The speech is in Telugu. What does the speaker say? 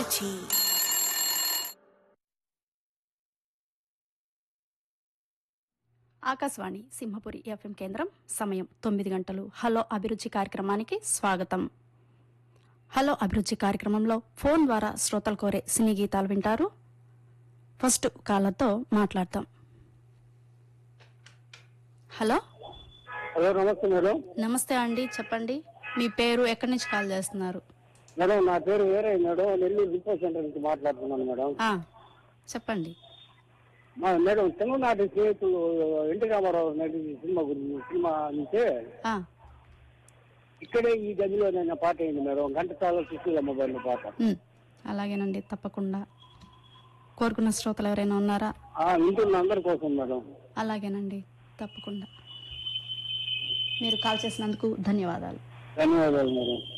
అభిరుచి ఆకాశవాణి సింహపురి ఎఫ్ఎం కేంద్రం సమయం తొమ్మిది గంటలు హలో అభిరుచి కార్యక్రమానికి స్వాగతం హలో అభిరుచి కార్యక్రమంలో ఫోన్ ద్వారా శ్రోతలు కోరే సినీ గీతాలు వింటారు ఫస్ట్ కాలర్తో మాట్లాడతాం హలో హలో నమస్తే మేడం నమస్తే అండి చెప్పండి మీ పేరు ఎక్కడి నుంచి కాల్ చేస్తున్నారు మేడం నా పేరు వేరే మేడం నెల్లూరు డిపో సెంటర్ నుంచి మాట్లాడుతున్నాను మేడం ఆ, చెప్పండి మా మేడం తెలుగునాటి స్నేహితులు ఎన్టీ రామారావు నటించిన సినిమా గురించి సినిమా నుంచే ఆ, ఇక్కడే ఈ గదిలో నేను పాట అయింది మేడం ఘంటసాల సుశీల మొబైల్ పాట ఉమ్, అలాగేనండి తప్పకుండా కోరుకున్న శ్రోతలు ఎవరైనా ఉన్నారా ఆ వింటున్న అందరి కోసం మేడం అలాగేనండి తప్పకుండా మీరు కాల్ చేసినందుకు ధన్యవాదాలు ధన్యవాదాలు మేడం